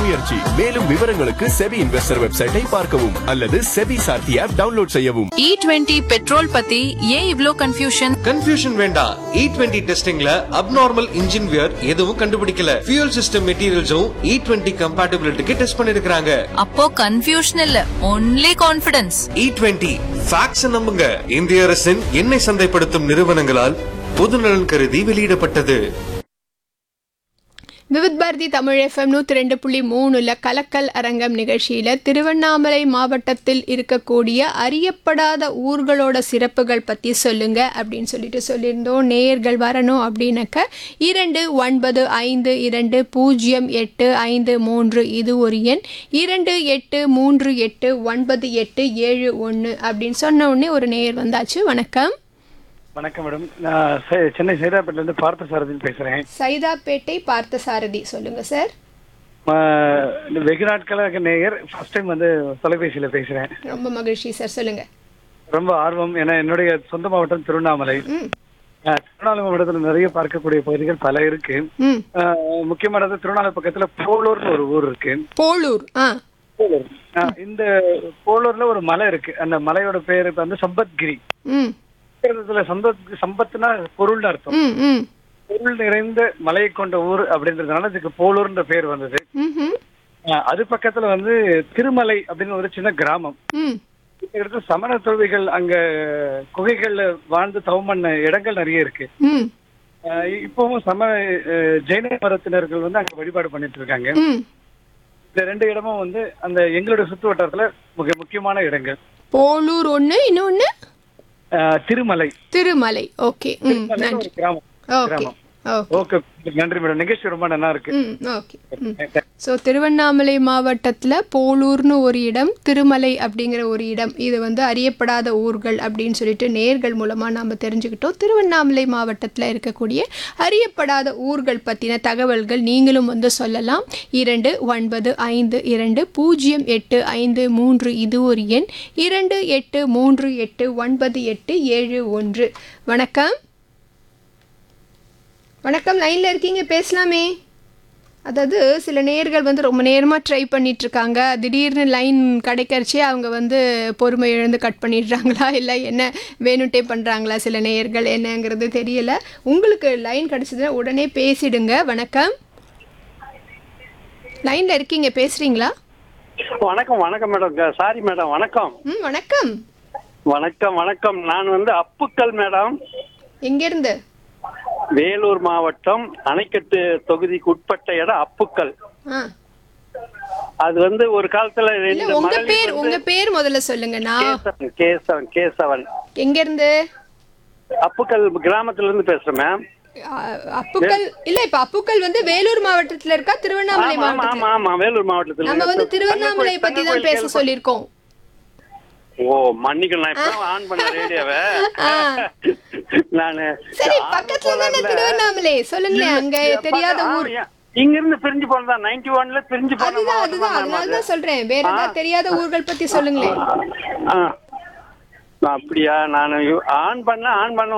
முயற்சி மேலும் விவரங்களுக்கு செபி இன்வெஸ்டர் வெப்சைட்டை பார்க்கவும் அல்லது செபி சார்த்தி ஆப் டவுன்லோட் செய்யவும் இ டுவெண்ட்டி பெட்ரோல் பத்தி ஏன் இவ்ளோ கன்ஃபியூஷன் கன்ஃபியூஷன் வேண்டாம் இ டுவெண்ட்டி டெஸ்டிங்ல அப்நார்மல் இன்ஜின் வியர் எதுவும் கண்டுபிடிக்கல ஃபியூல் சிஸ்டம் மெட்டீரியல்ஸும் இ டுவெண்ட்டி கம்பேட்டபிலிட்டிக்கு டெஸ்ட் பண்ணிருக்காங்க அப்போ கன்ஃபியூஷன் இல்ல only confidence E twenty facts நம்புங்க இந்திய அரசின் எண்ணெய் சந்தைப்படுத்தும் நிறுவனங்களால் பொதுநலன் கருதி வெளியிடப்பட்டது விவித் பாரதி தமிழ் எஃப்எம் நூற்றி ரெண்டு புள்ளி மூணுல கலக்கல் அரங்கம் நிகழ்ச்சியில் திருவண்ணாமலை மாவட்டத்தில் இருக்கக்கூடிய அறியப்படாத ஊர்களோட சிறப்புகள் பற்றி சொல்லுங்க அப்படின்னு சொல்லிட்டு சொல்லியிருந்தோம் நேயர்கள் வரணும் அப்படின்னாக்க இரண்டு ஒன்பது ஐந்து இரண்டு பூஜ்ஜியம் எட்டு ஐந்து மூன்று இது ஒரு எண் இரண்டு எட்டு மூன்று எட்டு ஒன்பது எட்டு ஏழு ஒன்று அப்படின்னு சொன்ன உடனே ஒரு நேயர் வந்தாச்சு வணக்கம் வணக்கம் மேடம் நான் செ- சென்னை சைதாப்பேட்டில இருந்து பார்த்த சாரதின்னு பேசுறேன் சைதாப்பேட்டை பார்த்தசாரதி சொல்லுங்க சார் ஆ, இந்த வெகு நாட்களாக நேயர் ஃபர்ஸ்ட் டைம் வந்து தொலைபேசியில பேசுறேன் ரொம்ப மகிழ்ச்சி சார் சொல்லுங்க ரொம்ப ஆர்வம் ஏன்னா என்னுடைய சொந்த மாவட்டம் திருவண்ணாமலை ம் ஆ, திருவண்ணாமலை மாவட்டத்தில் நிறைய பார்க்கக்கூடிய பகுதிகள் பல இருக்கு ம் ஆ, முக்கியமானது திருவண்ணாமலை பக்கத்துல போலூர்னு ஒரு ஊர் இருக்கு போலூர் ஆ போலூர் ஆ, இந்த போலூர்ல ஒரு மலை இருக்கு அந்த மலையோட பேரு வந்து சம்பத்கிரி ம் இதுல சம்பத் சம்பத்னா பொருள்னு அர்த்தம் ம் ம் பொருள் நிறைந்த மலையை கொண்ட ஊர் அப்படின்றதுனால இதுக்கு போலூர்ன்ற பேர் வந்தது ம்ஹும். ஆ, அது பக்கத்துல வந்து திருமலை அப்படின்னு ஒரு சின்ன கிராமம் ம் இங்க இருக்க சமண துறவிகள் அங்க குகைகள்ல வாழ்ந்து தவம் பண்ண இடங்கள் நிறைய இருக்கு ம் ஆ, இப்பவும் சம அஹ், ஜெயின மதத்தினர்கள் வந்து அங்க வழிபாடு பண்ணிட்டு இருக்காங்க ம் இந்த ரெண்டு இடமும் வந்து அந்த எங்களுடைய சுற்று வட்டாரத்துல மிக முக்கியமான இடங்கள் போலூர் ஒன்று இன்னொன்று ஆ, திருமலை திருமலை ஓகே ம் திருமலைன்னு நன்றி ஒரு கிராமம் ஓகே கிராமம் ஓகே ஓகே நன்றி மேடம் நிகழ்ச்சி ரொம்ப நல்லா இருக்கு ம் ஓகே ம் ஸோ திருவண்ணாமலை மாவட்டத்தில் போலூர்னு ஒரு இடம் திருமலை அப்படிங்கிற ஒரு இடம் இது வந்து அறியப்படாத ஊர்கள் அப்படின்னு சொல்லிட்டு நேர்கள் மூலமாக நாம் தெரிஞ்சுக்கிட்டோம் திருவண்ணாமலை மாவட்டத்தில் இருக்கக்கூடிய அறியப்படாத ஊர்கள் பற்றின தகவல்கள் நீங்களும் வந்து சொல்லலாம் இரண்டு ஒன்பது ஐந்து இரண்டு பூஜ்ஜியம் எட்டு ஐந்து மூன்று இது ஒரு எண் இரண்டு எட்டு மூன்று எட்டு ஒன்பது எட்டு ஏழு ஒன்று வணக்கம் வணக்கம் லைனில் இருக்கீங்க பேசலாமே அதாவது சில நேர்கள் வந்து ரொம்ப நேரமாக ட்ரை பண்ணிட்டு இருக்காங்க திடீர்னு லைன் கிடைக்கிறச்சே அவங்க வந்து பொறுமை இழந்து கட் பண்ணிடுறாங்களா இல்லை என்ன வேணுட்டே பண்ணுறாங்களா சில நேயர்கள் என்னங்கிறது தெரியல உங்களுக்கு லைன் கிடைச்சதுன்னா உடனே பேசிடுங்க வணக்கம் லைனில் இருக்கீங்க பேசுகிறீங்களா வணக்கம் வணக்கம் மேடம் சாரி மேடம் வணக்கம் ம் வணக்கம் வணக்கம் வணக்கம் நான் வந்து அப்புக்கல் மேடம் எங்கேருந்து வேலூர் மாவட்டம் அணைக்கட்டு தொகுதிக்கு உட்பட்ட இடம் அப்புக்கல் ஆ அது வந்து ஒரு காலத்துல இல்லை ரெண்டு உங்கள் மகளிர் பேர் வந்து உங்கள் பேர் முதல்ல சொல்லுங்க நான் கேசவன் கேசவன் கேசவன் எங்கேருந்து அப்புக்கல் கிராமத்துல இருந்து பேசுறேன் மேம் அ- அப்புக்கல் இல்ல இப்ப அப்புக்கல் வந்து வேலூர் மாவட்டத்துல இருக்கா திருவண்ணாமலை ஆமா ஆமா மாவட்டத்துல ஆமா வேலூர் மாவட்டத்துல நம்ம வந்து இருக்கு. திருவண்ணாமலை தங்கக்கோயில்- பத்தி தான் தங்கக்கோயில் பேச கேள்வி- சொல்லியிருக்கோம் ஓ மன்னிக்கணும் நான் இப்ப ஆன் பண்ண ரேடியோவை ஆ. நானு சரி ஆர்வ பக்கத்துல தானே கோளாறுல- திருவண்ணாமலை சொல்லுங்களேன் அங்க இல்ல, தெரியாத ஆ, ஊர் ஏன்? இங்க இருந்து பிரிஞ்சு போனதா நைன்டி ஒன்ல பிரிஞ்சு போன அதுதான் மாவட்டம் அதுதான் தான் அதனால அது. தான் சொல்றேன் வேற ஏதாவது தெரியாத ஊர்கள் பத்தி சொல்லுங்களேன் ஆ. அப்படியா நான் ஆன் பண்ண ஆன் பண்ண